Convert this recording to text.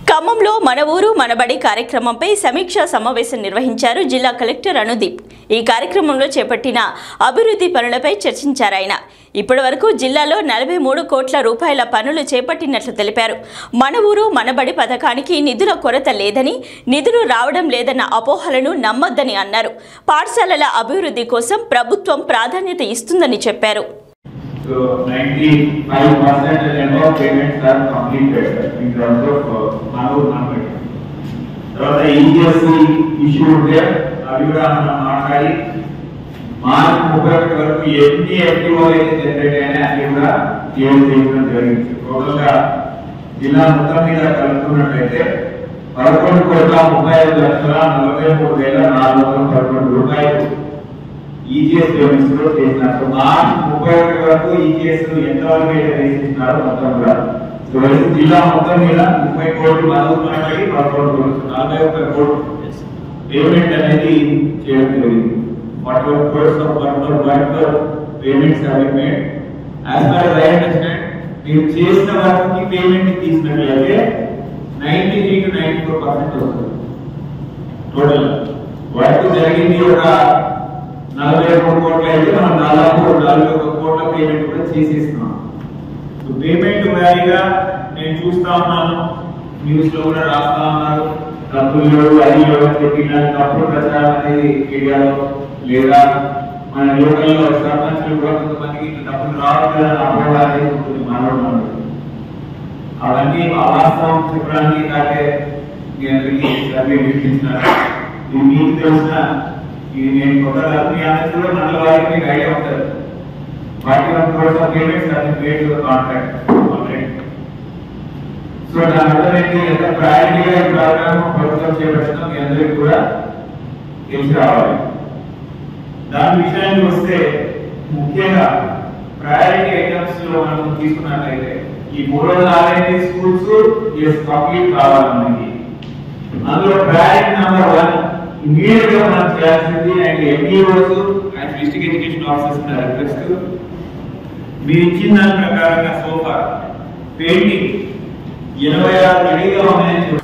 ఖమ్మంలో మన ఊరు మనబడి కార్యక్రమంపై సమీక్షా సమావేశం నిర్వహించారు జిల్లా కలెక్టర్ అనుదీప్ ఈ కార్యక్రమంలో చేపట్టిన అభివృద్ధి పనులపై చర్చించారు ఆయన ఇప్పటివరకు జిల్లాలో నలభై మూడు కోట్ల రూపాయల పనులు చేపట్టినట్లు తెలిపారు మన ఊరు మనబడి పథకానికి నిధుల కొరత లేదని నిధులు రావడం లేదన్న అపోహలను నమ్మొద్దని అన్నారు పాఠశాలల అభివృద్ధి కోసం ప్రభుత్వం ప్రాధాన్యత ఇస్తుందని చెప్పారు So 95% and above payments are completed in terms of uh, Manur Namad. తర్వాత ఈజీఎస్సి ఇష్యూ ఉంటే అవి కూడా మనం మాట్లాడి మార్చి ముప్పై ఒకటి వరకు ఎన్ని ఎఫ్టీఓ అయితే జనరేట్ అయినా అన్ని కూడా క్లియర్ చేయడం జరిగింది టోటల్ గా జిల్లా మొత్తం మీద కలుపుకున్నట్లయితే పదకొండు కోట్ల ముప్పై ఐదు లక్షల నలభై మూడు వేల నాలుగు వందల పదకొండు రూపాయలు ఈజీఎస్ పేమెంట్స్ లో చేసినారు మార్చి ముప్పై ఒకటి వరకు ఈజీఎస్ ఎంత వరకు అయితే వేసిస్తున్నారు మొత్తం కూడా సో వెస్ట్ జిల్లా మొత్తం మీద ముప్పై కోట్లు మరుగుతున్నాయి పదకొండు కోట్లు నలభై ఒక్క కోట్లు పేమెంట్ అనేది చేయడం జరిగింది forty one crores of work work payments have been made as far as I understand మీరు చేసిన వర్క్ కి పేమెంట్ తీసినట్లయితే ninety three to ninety four percent వస్తుంది టోటల్ వర్క్ జరిగింది ఒక నలభై మూడు కోట్ల అయితే మనం దాదాపు నలభై ఒక కోట్ల పేమెంట్ కూడా చేసేస్తున్నాం సో పేమెంట్ వారీగా నేను చూస్తా ఉన్నాను న్యూస్ లో కూడా రాస్తా ఉన్నారు డబ్బులు అది ఎవరు చెప్పిన తప్పుడు ప్రచారం అనేది మీడియాలో లేదా మన లోకల్లో సర్పంచులు కూడా కొంతమందికి ఇట్లా డబ్బులు రావట్లేదు అని అపోహ అనేది ఉంటుంది మానవుడు అవన్నీ అవాస్తవం చెప్పడానికి కాకే మీ అందరికీ సర్వే వినిపించినారు ఇది మీకు తెలిసిన ఇది నేను కొత్తగా మీ అందరికీ కూడా మండల వారికి మీకు ఐడియా ఉంటుంది forty one crores of payments అది paid to contract already so దాని అర్థం ఏంటి ఎంత ప్రయారిటీగా ఈ ప్రోగ్రామ్ ప్రభుత్వం చేపడుతుందో మీ అందరికీ కూడా తెలిసి రావాలి దాని విషయానికి వస్తే ముఖ్యంగా ప్రయారిటీ ఐటమ్స్ లో మనం తీసుకున్నట్లయితే ఈ మూడు వందల ఆర్ఐటీ స్కూల్స్ ఎస్ కంప్లీట్ కావాలి మనకి అందులో ప్రయారిటీ నెంబర్ వన్ ఇమీడియట్ గా మనం చేయాల్సింది and MEOs and district education officers request మీరు ఇచ్చిన దాని ప్రకారంగా సోఫా పెయింటింగ్ ఎనభై ఆరు రెడీగా ఉన్నాయని చెప్పారు.